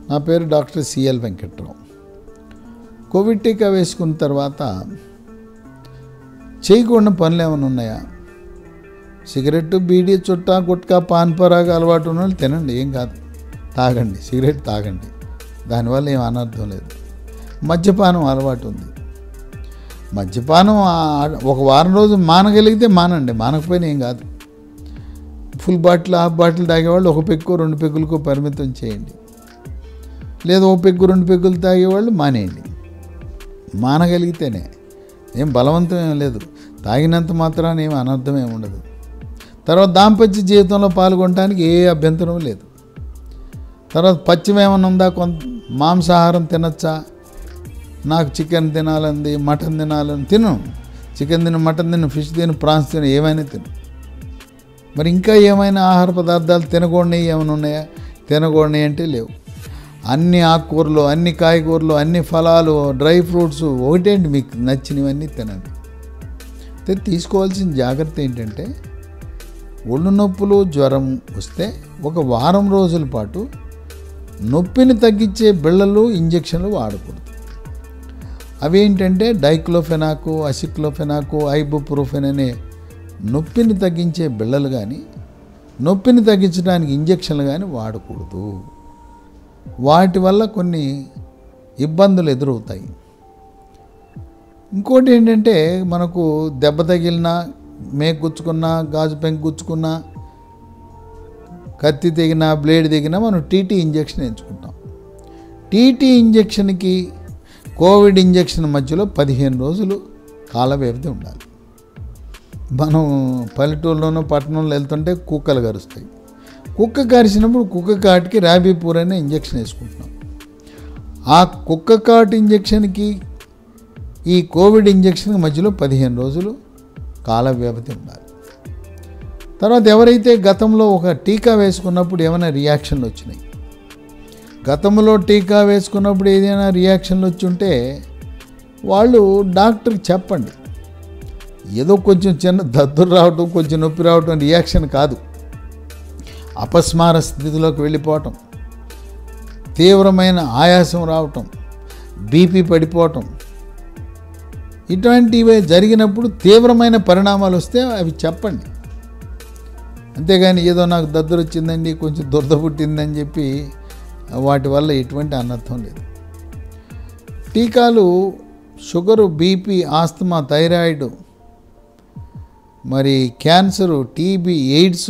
నా పేరు doctor CL Venkatrao Covid టీకా వేసుకున్న తర్వాత చేయకూడని పనులు ఏమైనా ఉన్నాయా సిగరెట్ బీడీ చుట్టా గుట్కా పాన్ పరాగా అలవాటు ఉన్న వాళ్ళు తినండి ఏం కాదు తాగండి సిగరెట్ తాగండి దానివల్ల ఏం అనర్థం లేదు మద్యపానం అలవాటు ఉంది మద్యపానం ఆ- ఒక వారం రోజు మానగలిగితే మానండి మానకపోయినా ఏం కాదు ఫుల్ బాటిల్ హాఫ్ బాటిల్ తాగేవాళ్ళు ఒక పెగ్గు రెండు పెగ్గులకు పరిమితం చేయండి లేదా ఒక పెగ్గు రెండు పెగ్గులు తాగేవాళ్ళు మానేయండి మానగలిగితేనే ఏం బలవంతం ఏం లేదు తాగినంత మాత్రాన ఏం అనర్థం ఏమి ఉండదు తర్వాత దాంపత్య జీవితంలో పాల్గొనడానికి ఏ అభ్యంతరం లేదు తర్వాత పచ్చిమ ఏమైనా ఉందా కొంత మాంసాహారం తినచ్చా నాకు చికెన్ తినాలంది మటన్ తినాలని తిను చికెన్ తిను మటన్ తిను ఫిష్ తిను ప్రాన్స్ తిను ఏమైనా తిను మరి ఇంకా ఏమైనా ఆహార పదార్థాలు తినకూడని ఏమైనా ఉన్నాయా తినకూడని అంటే లేవు అన్ని ఆకుకూరలు అన్ని కాయగూరలు అన్ని ఫలాలు డ్రై ఫ్రూట్స్ ఒకటేంటి మీకు నచ్చినవన్నీ తినండి అయితే తీసుకోవాల్సిన జాగ్రత్త ఏంటంటే ఒళ్ళు నొప్పులు జ్వరం వస్తే ఒక వారం రోజుల పాటు నొప్పిని తగ్గించే బిళ్ళలు ఇంజక్షన్లు వాడకూడదు అవి ఏంటంటే డైక్లోఫెనాకు అసిక్లోఫెనాకు ఐబుప్రోఫెన్ అనే నొప్పిని తగ్గించే బిళ్ళలు కానీ నొప్పిని తగ్గించడానికి ఇంజక్షన్లు కానీ వాడకూడదు వాటి వల్ల కొన్ని ఇబ్బందులు ఎదురవుతాయి ఇంకోటి ఏంటంటే మనకు దెబ్బ తగిలినా మేక గుచ్చుకున్నా గాజు పెంకు గుచ్చుకున్నా కత్తి తెగినా బ్లేడ్ తెగినా మనం టీటీ ఇంజక్షన్ ఎంచుకుంటాం టీటీ ఇంజక్షన్కి కోవిడ్ ఇంజక్షన్ మధ్యలో పదిహేను రోజులు కాల వ్యవధి ఉండాలి మనం పల్లెటూరులోనూ పట్టణంలో వెళ్తుంటే కుక్కలు కరుస్తాయి కుక్క కరిచినప్పుడు కుక్క కాటుకి ర్యాబీపూర్ అనే ఇంజక్షన్ వేసుకుంటున్నాం ఆ కుక్క కాటు ఇంజక్షన్కి ఈ కోవిడ్ ఇంజక్షన్కి మధ్యలో పదిహేను రోజులు కాల వ్యవధి ఉండాలి తర్వాత ఎవరైతే గతంలో ఒక టీకా వేసుకున్నప్పుడు ఏమైనా రియాక్షన్లు వచ్చినాయి గతంలో టీకా వేసుకున్నప్పుడు ఏదైనా రియాక్షన్లు వచ్చి ఉంటే వాళ్ళు డాక్టర్కి చెప్పండి ఏదో కొంచెం చిన్న దద్దురు రావటం కొంచెం నొప్పి రావటం రియాక్షన్ కాదు అపస్మార స్థితిలోకి వెళ్ళిపోవటం తీవ్రమైన ఆయాసం రావటం బీపీ పడిపోవటం ఇటువంటివి జరిగినప్పుడు తీవ్రమైన పరిణామాలు వస్తే అవి చెప్పండి అంతేగాని ఏదో నాకు దద్దురు వచ్చిందండి కొంచెం దురద పుట్టిందని చెప్పి వాటి వల్ల ఎటువంటి అనర్థం లేదు టీకాలు షుగరు బీపీ ఆస్తమా థైరాయిడ్ మరి క్యాన్సరు టీబీ ఎయిడ్స్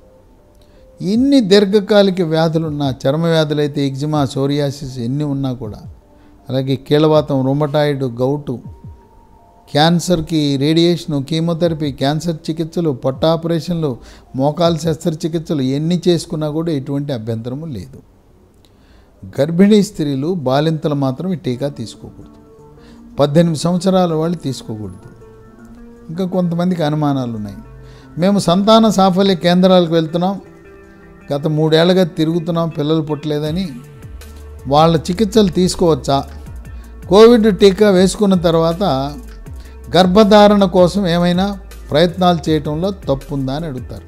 ఇన్ని దీర్ఘకాలిక వ్యాధులున్న చర్మ వ్యాధులు అయితే ఎగ్జిమా సోరియాసిస్ ఎన్ని ఉన్నా కూడా అలాగే కీళ్ళవాతం రొమటాయిడ్ గౌటు క్యాన్సర్కి రేడియేషను కీమోథెరపీ క్యాన్సర్ చికిత్సలు పొట్ట ఆపరేషన్లు మోకాలు శస్త్రచికిత్సలు ఎన్ని చేసుకున్నా కూడా ఎటువంటి అభ్యంతరము లేదు గర్భిణీ స్త్రీలు బాలింతలు మాత్రం ఈ టీకా తీసుకోకూడదు పద్దెనిమిది సంవత్సరాల వాళ్ళు తీసుకోకూడదు ఇంకా కొంతమందికి అనుమానాలు ఉన్నాయి మేము సంతాన సాఫల్య కేంద్రాలకు వెళ్తున్నాం గత మూడేళ్లుగా తిరుగుతున్నాం పిల్లలు పుట్టలేదని వాళ్ళ చికిత్సలు తీసుకోవచ్చా కోవిడ్ టీకా వేసుకున్న తర్వాత గర్భధారణ కోసం ఏమైనా ప్రయత్నాలు చేయటంలో తప్పు ఉందా అని అడుగుతారు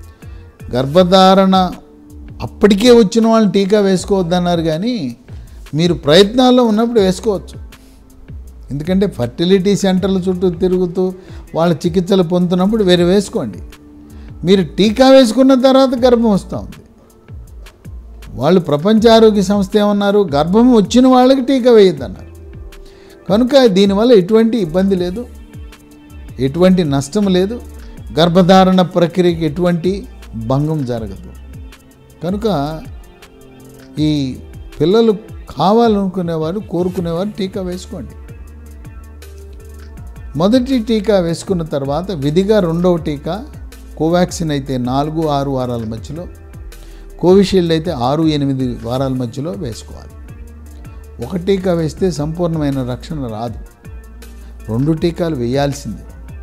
గర్భధారణ అప్పటికే వచ్చిన వాళ్ళని టీకా వేసుకోవద్దన్నారు కానీ మీరు ప్రయత్నాల్లో ఉన్నప్పుడు వేసుకోవచ్చు ఎందుకంటే ఫర్టిలిటీ సెంటర్ల చుట్టూ తిరుగుతూ వాళ్ళ చికిత్సలు పొందుతున్నప్పుడు వేరే వేసుకోండి మీరు టీకా వేసుకున్న తర్వాత గర్భం వస్తూ ఉంది వాళ్ళు ప్రపంచ ఆరోగ్య సంస్థ ఏమన్నారు గర్భం వచ్చిన వాళ్ళకి టీకా వేయద్దన్నారు కనుక దీనివల్ల ఎటువంటి ఇబ్బంది లేదు ఎటువంటి నష్టం లేదు గర్భధారణ ప్రక్రియకి ఎటువంటి భంగం జరగదు కనుక ఈ పిల్లలు కావాలనుకునేవారు కోరుకునేవారు టీకా వేసుకోండి మొదటి టీకా వేసుకున్న తర్వాత విధిగా రెండవ టీకా కోవాక్సిన్ అయితే నాలుగు ఆరు వారాల మధ్యలో కోవిషీల్డ్ అయితే ఆరు ఎనిమిది వారాల మధ్యలో వేసుకోవాలి ఒక టీకా వేస్తే సంపూర్ణమైన రక్షణ రాదు రెండు టీకాలు వేయాల్సిందే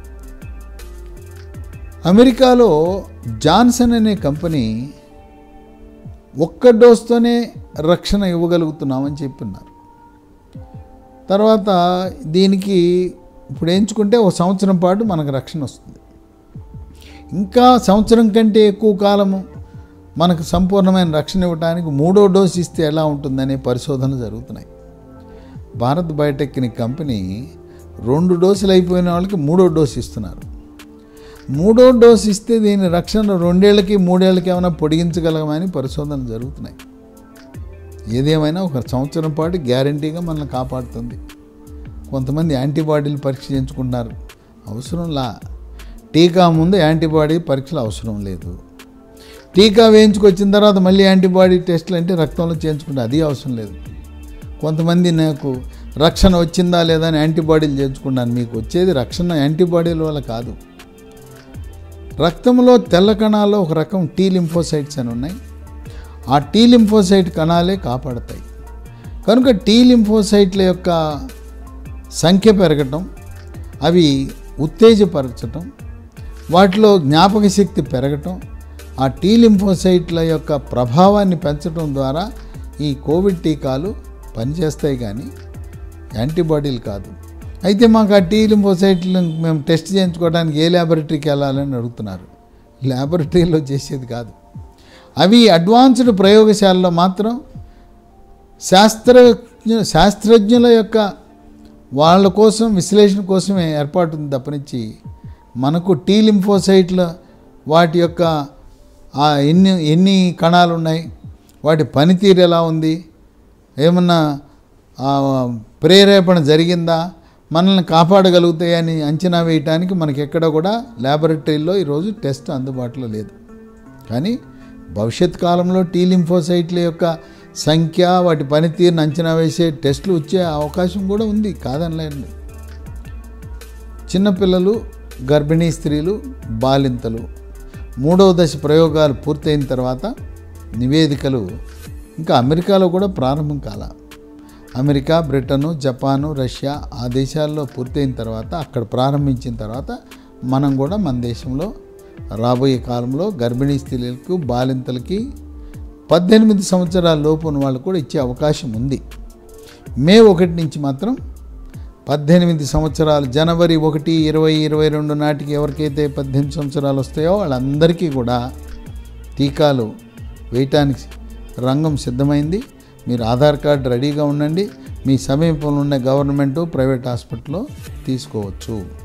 అమెరికాలో జాన్సన్ అనే కంపెనీ ఒక్క డోస్తోనే రక్షణ ఇవ్వగలుగుతున్నామని చెప్పున్నారు తర్వాత దీనికి ఇప్పుడు ఎంచుకుంటే ఒక సంవత్సరం పాటు మనకు రక్షణ వస్తుంది ఇంకా సంవత్సరం కంటే ఎక్కువ కాలము మనకు సంపూర్ణమైన రక్షణ ఇవ్వడానికి మూడో డోస్ ఇస్తే ఎలా ఉంటుందనే పరిశోధనలు జరుగుతున్నాయి భారత్ బయోటెక్ అనే కంపెనీ రెండు డోసులు అయిపోయిన వాళ్ళకి మూడో డోస్ ఇస్తున్నారు మూడో డోస్ ఇస్తే దీని రక్షణ రెండేళ్ళకి మూడేళ్ళకి ఏమైనా పొడిగించగలమని పరిశోధనలు జరుగుతున్నాయి ఏదేమైనా ఒక సంవత్సరం పాటు గ్యారంటీగా మనల్ని కాపాడుతుంది కొంతమంది యాంటీబాడీలు పరీక్ష చేయించుకుంటున్నారు అవసరంలా టీకా ముందు యాంటీబాడీ పరీక్షలు అవసరం లేదు టీకా వేయించుకొచ్చిన తర్వాత మళ్ళీ యాంటీబాడీ టెస్టులు అంటే రక్తంలో చేయించుకుంటే అది అవసరం లేదు కొంతమంది నాకు రక్షణ వచ్చిందా లేదా అని యాంటీబాడీలు చేయించుకున్నాను మీకు వచ్చేది రక్షణ యాంటీబాడీల వల్ల కాదు రక్తంలో తెల్ల కణాల్లో ఒక రకం టీ లింఫోసైట్స్ అని ఉన్నాయి ఆ టీ లింఫోసైట్ కణాలే కాపాడతాయి కనుక టీ లింఫోసైట్ల యొక్క సంఖ్య పెరగటం అవి ఉత్తేజపరచటం వాటిలో జ్ఞాపక శక్తి పెరగటం ఆ టీ లింఫోసైట్ల యొక్క ప్రభావాన్ని పెంచడం ద్వారా ఈ కోవిడ్ టీకాలు పనిచేస్తాయి కానీ యాంటీబాడీలు కాదు అయితే మాకు ఆ టీ లింఫోసైట్లు మేము టెస్ట్ చేయించుకోవడానికి ఏ ల్యాబొరేటరీకి వెళ్ళాలని అడుగుతున్నారు ల్యాబొరేటరీలో చేసేది కాదు అవి అడ్వాన్స్డ్ ప్రయోగశాలలో మాత్రం శాస్త్రజ్ఞ శాస్త్రజ్ఞుల యొక్క వాళ్ళ కోసం విశ్లేషణ కోసమే ఏర్పాటు ఉంది తప్పనిచ్చి మనకు టీ లింఫోసైట్ల వాటి యొక్క ఆ ఎన్ని ఎన్ని కణాలు ఉన్నాయి వాటి పనితీరు ఎలా ఉంది ఏమన్నా ఆ, ప్రేరేపణ జరిగిందా మనల్ని కాపాడగలుగుతాయని అంచనా వేయటానికి మనకి ఎక్కడ కూడా ల్యాబొరేటరీలో ఈరోజు టెస్ట్ అందుబాటులో లేదు కానీ భవిష్యత్ కాలంలో టీ లింఫోసైట్ల యొక్క సంఖ్య వాటి పనితీరుని అంచనా వేసే టెస్టులు వచ్చే అవకాశం కూడా ఉంది కాదనలేండి చిన్నపిల్లలు గర్భిణీ స్త్రీలు బాలింతలు మూడవ దశ ప్రయోగాలు పూర్తయిన తర్వాత నివేదికలు ఇంకా అమెరికాలో కూడా ప్రారంభం కాల అమెరికా బ్రిటను జపాను రష్యా ఆ దేశాల్లో పూర్తయిన తర్వాత అక్కడ ప్రారంభించిన తర్వాత మనం కూడా మన దేశంలో రాబోయే కాలంలో గర్భిణీ స్త్రీలకు బాలింతలకి పద్దెనిమిది సంవత్సరాల లోపు ఉన్న వాళ్ళు కూడా ఇచ్చే అవకాశం ఉంది మే ఒకటి నుంచి మాత్రం పద్దెనిమిది సంవత్సరాలు జనవరి ఒకటి ఇరవై ఇరవై రెండు నాటికి ఎవరికైతే పద్దెనిమిది సంవత్సరాలు వస్తాయో వాళ్ళందరికీ కూడా టీకాలు వేయటానికి రంగం సిద్ధమైంది మీరు ఆధార్ కార్డు రెడీగా ఉండండి మీ సమీపంలో ఉన్న గవర్నమెంటు ప్రైవేట్ హాస్పిటల్లో తీసుకోవచ్చు